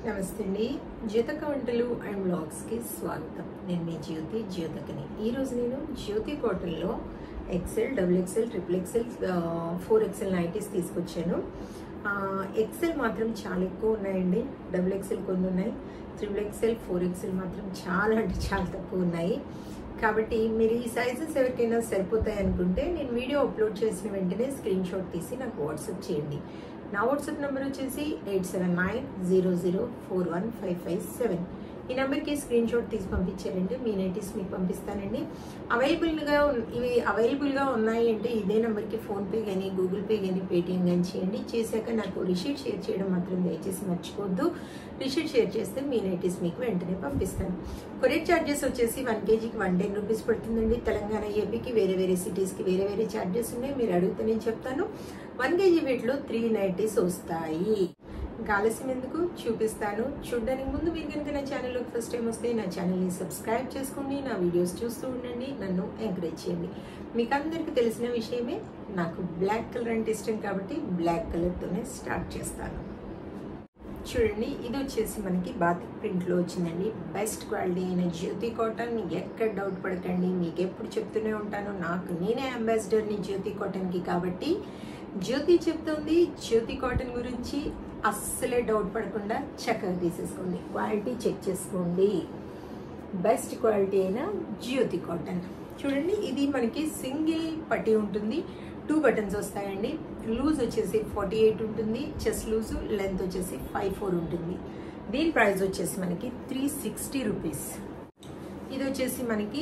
నమస్తే అండి జ్యోతక వంటలు అండ్ బ్లాగ్స్కి స్వాగతం నేను మీ జ్యోతి జ్యోతకని ఈరోజు నేను జ్యోతి కాటన్లో XL double XL triple XL four XL nighties తీసుకొచ్చాను ఆ, ఎక్సెల్ మాత్రం చాలా ఎక్కువ ఉన్నాయండి డబుల్ ఎక్సెల్ కొన్ని ఉన్నాయి త్రిబుల్ ఎక్సెల్ ఫోర్ ఎక్సెల్ మాత్రం చాలా అంటే చాలా తక్కువ ఉన్నాయి కాబట్టి మీరు ఈ సైజెస్ ఎవరికైనా సరిపోతాయి అనుకుంటే నేను వీడియో అప్లోడ్ చేసిన వెంటనే స్క్రీన్ షాట్ తీసి నాకు వాట్సాప్ చేయండి నా వాట్సాప్ నెంబర్ వచ్చేసి eight seven nine zero zero four one five five seven ఈ నెంబర్కి స్క్రీన్ షాట్ తీసి పంపించారంటే మీ నైటీస్ మీకు పంపిస్తానండి అవైలబుల్గా ఉన్- ఇవి అవైలబుల్గా ఉన్నాయి అంటే ఇదే నెంబర్కి ఫోన్పే కానీ గూగుల్ పే కానీ పేటిఎం కానీ చేయండి చేశాక నాకు రిసీట్ షేర్ చేయడం మాత్రం దయచేసి మర్చిపోవద్దు రిసీట్ షేర్ చేస్తే మీ నైటీస్ మీకు వెంటనే పంపిస్తాను కొరియర్ ఛార్జెస్ వచ్చేసి వన్ కేజీకి వన్ టెన్ రూపీస్ పడుతుందండి తెలంగాణ ఏపీకి వేరే వేరే సిటీస్కి వేరే వేరే ఛార్జెస్ ఉన్నాయి మీరు అడిగితే నేను చెప్తాను వన్ కేజీ వెయిట్లో త్రీ నైటీస్ వస్తాయి ఇంకా ఆలస్యం ఎందుకు చూపిస్తాను చూడడానికి ముందు మీరు కనుక నా ఛానల్లోకి ఫస్ట్ టైం వస్తే నా ఛానల్ని సబ్స్క్రైబ్ చేసుకోండి నా వీడియోస్ చూస్తూ ఉండండి నన్ను ఎంకరేజ్ చేయండి మీకు అందరికీ తెలిసిన విషయమే నాకు బ్లాక్ కలర్ అంటే ఇష్టం కాబట్టి బ్లాక్ కలర్తోనే స్టార్ట్ చేస్తాను చూడండి ఇది వచ్చేసి మనకి బాతిక్ ప్రింట్లో వచ్చిందండి బెస్ట్ క్వాలిటీ అయిన జ్యోతి కాటన్ ఎక్కడ డౌట్ పడకండి మీకు ఎప్పుడు చెప్తూనే ఉంటాను నాకు నేనే అంబాసిడర్ని జ్యోతి కాటన్కి కాబట్టి జ్యోతి చెప్తుంది జ్యోతి కాటన్ గురించి అస్సలే డౌట్ పడకుండా చక్కగా తీసేసుకోండి క్వాలిటీ చెక్ చేసుకోండి బెస్ట్ క్వాలిటీ అయిన జ్యోతి కాటన్ చూడండి ఇది మనకి సింగిల్ పట్టి ఉంటుంది టూ బటన్స్ వస్తాయండి లూజ్ వచ్చేసి ఫార్టీ ఎయిట్ ఉంటుంది చెస్ట్ లూజ్ లెంత్ వచ్చేసి ఫైవ్ ఫోర్ ఉంటుంది దీని ప్రైస్ వచ్చేసి మనకి త్రీ సిక్స్టీ రూపీస్ ఇది వచ్చేసి మనకి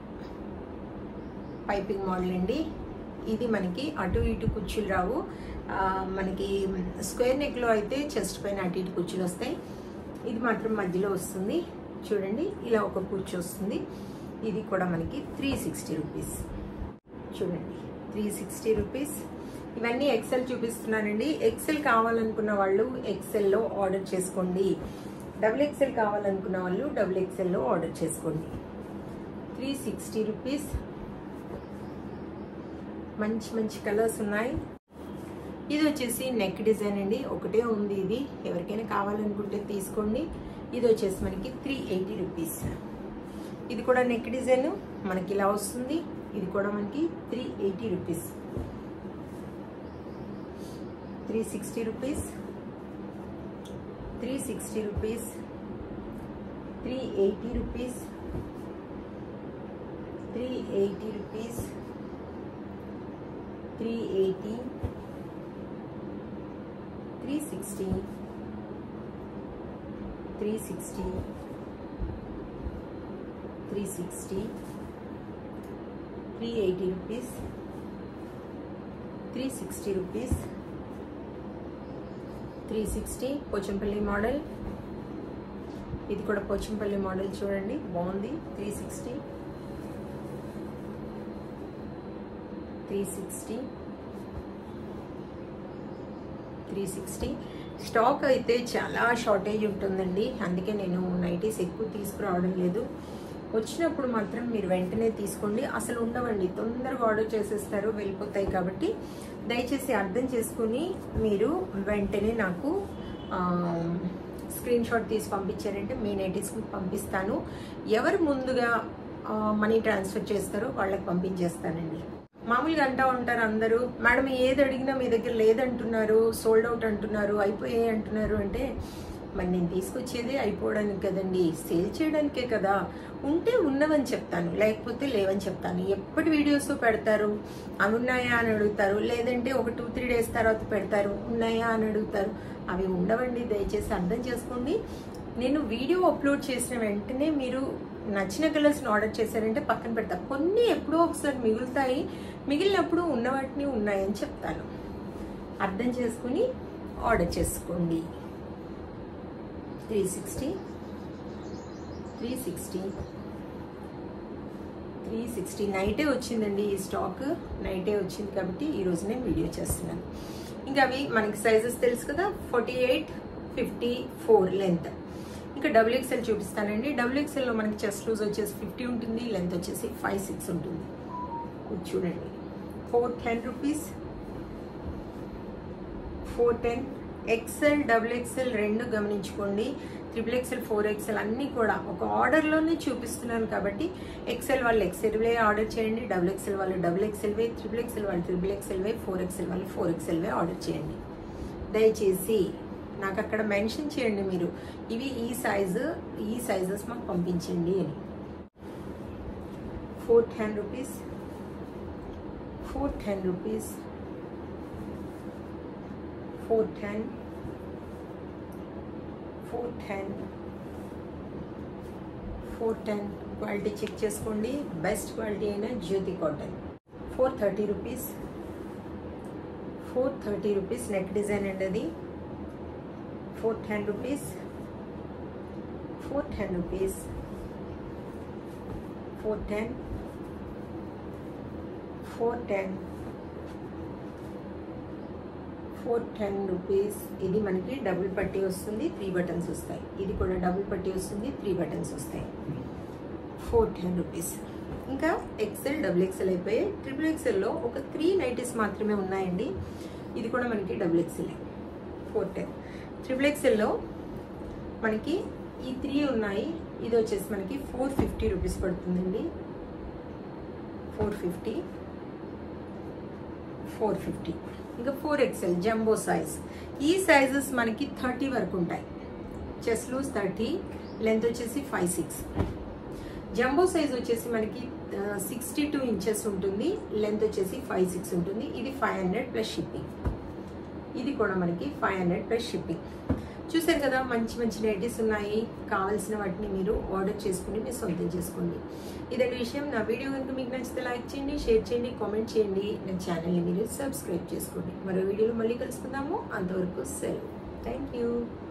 పైపింగ్ మోడల్ అండి ఇది మనకి అటు ఇటు కుర్చీలు రావు ఆ, మనకి స్క్వేర్ నెక్లో అయితే చెస్ట్ పైన అటు ఇటు కుర్చీలు వస్తాయి ఇది మాత్రం మధ్యలో వస్తుంది చూడండి ఇలా ఒక కుర్చీ వస్తుంది ఇది కూడా మనకి త్రీ సిక్స్టీ రూపీస్ చూడండి త్రీ సిక్స్టీ రూపీస్ ఇవన్నీ ఎక్సెల్ చూపిస్తున్నానండి ఎక్సెల్ కావాలనుకున్న వాళ్ళు ఎక్సెల్లో ఆర్డర్ చేసుకోండి డబుల్ ఎక్సెల్ కావాలనుకున్న వాళ్ళు డబుల్ ఎక్సెల్లో ఆర్డర్ చేసుకోండి త్రీ సిక్స్టీ రూపీస్ మంచి మంచి కలర్స్ ఉన్నాయి ఇది వచ్చేసి నెక్ డిజైన్ అండి ఒకటే ఉంది ఇది ఎవరికైనా కావాలనుకుంటే తీసుకోండి ఇది వచ్చేసి మనకి త్రీ ఎయిటీ రూపీస్ ఇది కూడా నెక్ డిజైన్ మనకి ఇలా వస్తుంది ఇది కూడా మనకి three eighty rupees three sixty rupees three sixty rupees three eighty rupees three eighty rupees three eighty three sixty three sixty three sixty three eighty rupees three sixty rupees three sixty Pochampally model ఇది కూడా Pochampally model చూడండి బాగుంది three sixty three sixty three sixty stock అయితే చాలా shortage ఉంటుందండి అందుకే నేను nighties ఎక్కువ తీసుకురావడం లేదు వచ్చినప్పుడు మాత్రం మీరు వెంటనే తీసుకోండి అసలు ఉండవండి తొందరగా ఆర్డర్ చేసేస్తారు వెళ్ళిపోతాయి కాబట్టి దయచేసి అర్థం చేసుకుని మీరు వెంటనే నాకు స్క్రీన్ షాట్ తీసి పంపించారంటే మీ నైటీస్కి పంపిస్తాను ఎవరు ముందుగా మనీ ట్రాన్స్ఫర్ చేస్తారో వాళ్ళకి పంపించేస్తానండి మామూలుగా అంటా ఉంటారు అందరూ మేడం ఏది అడిగినా మీ దగ్గర లేదంటున్నారు సోల్డ్ అవుట్ అంటున్నారు అయిపోయాయి అంటున్నారు అంటే మరి నేను తీసుకొచ్చేది అయిపోవడానికి కదండి సేల్ చేయడానికే కదా ఉంటే ఉన్నవని చెప్తాను లేకపోతే లేవని చెప్తాను ఎప్పటి వీడియోస్ పెడతారు అవి ఉన్నాయా అని అడుగుతారు లేదంటే ఒక టూ త్రీ డేస్ తర్వాత పెడతారు ఉన్నాయా అని అడుగుతారు అవి ఉండవండి దయచేసి అర్థం చేసుకోండి నేను వీడియో అప్లోడ్ చేసిన వెంటనే మీరు నచ్చిన కలర్స్ని ఆర్డర్ చేశారంటే పక్కన పెడతా కొన్ని ఎప్పుడో ఒకసారి మిగులుతాయి మిగిలినప్పుడు ఉన్న వాటిని ఉన్నాయని చెప్తాను అర్థం చేసుకుని ఆర్డర్ చేసుకోండి three sixty three sixty three sixty nighty వచ్చిందండి ఈ స్టాక్ నైటే వచ్చింది కాబట్టి ఈరోజు నేను వీడియో చేస్తున్నాను ఇంకా అవి మనకి సైజెస్ తెలుసు కదా forty eight fifty four length ఇంకా డబుల్ ఎక్స్ఎల్ చూపిస్తానండి డబుల్ ఎక్స్ఎల్లో మనకి చెస్ట్ లూజ్ వచ్చేసి ఫిఫ్టీ ఉంటుంది లెంత్ వచ్చేసి ఫైవ్ సిక్స్ ఉంటుంది ఇది చూడండి four ten rupees four ten XL double XL రెండు గమనించుకోండి ట్రిపుల్ ఎక్సెల్ ఫోర్ ఎక్సెల్ అన్నీ కూడా ఒక ఆర్డర్లోనే చూపిస్తున్నాను కాబట్టి ఎక్సెల్ వాళ్ళు ఎక్సెల్ వే ఆర్డర్ చేయండి డబుల్ ఎక్సెల్ వాళ్ళు డబుల్ ఎక్సెల్ వే ట్రిపుల్ ఎక్సెల్ వాళ్ళు ట్రిపుల్ ఎక్సెల్ వే ఫోర్ ఎక్సెల్ వాళ్ళు ఫోర్ ఎక్సెల్ వే ఆర్డర్ చేయండి దయచేసి నాకు అక్కడ మెన్షన్ చేయండి మీరు ఇవి ఈ సైజు ఈ సైజెస్ మాకు పంపించండి అని four ten rupees four ten rupees four ten four ten four ten quality check చేసుకోండి బెస్ట్ క్వాలిటీ అయిన Jyothi cotton four thirty rupees four thirty rupees neck design అండి అది four ten rupees four ten rupees four ten four ten four ten rupees ఇది మనకి double పట్టీ వస్తుంది three buttons వస్తాయి ఇది కూడా డబుల్ పట్టీ వస్తుంది త్రీ బటన్స్ వస్తాయి ఫోర్ టెన్ రూపీస్ ఇంకా ఎక్సెల్ డబుల్ ఎక్సెల్ అయిపోయి ట్రిపుల్ ఎక్సెల్లో ఒక త్రీ నైటీస్ మాత్రమే ఉన్నాయండి ఇది కూడా మనకి double XL four ten triple ఎక్సెల్లో మనకి ఈ త్రీ ఉన్నాయి ఇది వచ్చేసి మనకి ఫోర్ ఫిఫ్టీ రూపీస్ పడుతుందండి ఫోర్ ఫిఫ్టీ ఫోర్ ఫిఫ్టీ ఇంకా ఫోర్ ఎక్స్ఎల్ జంబో సైజ్ ఈ సైజెస్ మనకి థర్టీ వరకు ఉంటాయి చెస్ట్ లూజ్ థర్టీ లెంత్ వచ్చేసి ఫైవ్ సిక్స్ జంబో సైజ్ వచ్చేసి మనకి సిక్స్టీ టూ ఇంచెస్ ఉంటుంది లెంత్ వచ్చేసి ఫైవ్ సిక్స్ ఉంటుంది ఇది ఫైవ్ హండ్రెడ్ ప్లస్ షిప్పింగ్ ఇది కూడా మనకి ఫైవ్ హండ్రెడ్ ప్లస్ షిప్పింగ్ చూసారు కదా మంచి మంచి నైటీస్ ఉన్నాయి కావాల్సిన వాటిని మీరు ఆర్డర్ చేసుకుని మీరు సొంతం చేసుకోండి ఇదండి విషయం నా వీడియో కనుక మీకు నచ్చితే లైక్ చేయండి షేర్ చేయండి కామెంట్ చేయండి నా ఛానల్ని మీరు సబ్స్క్రైబ్ చేసుకోండి మరో వీడియోలో మళ్ళీ కలుసుకుందాము అంతవరకు సెలవు థ్యాంక్ యూ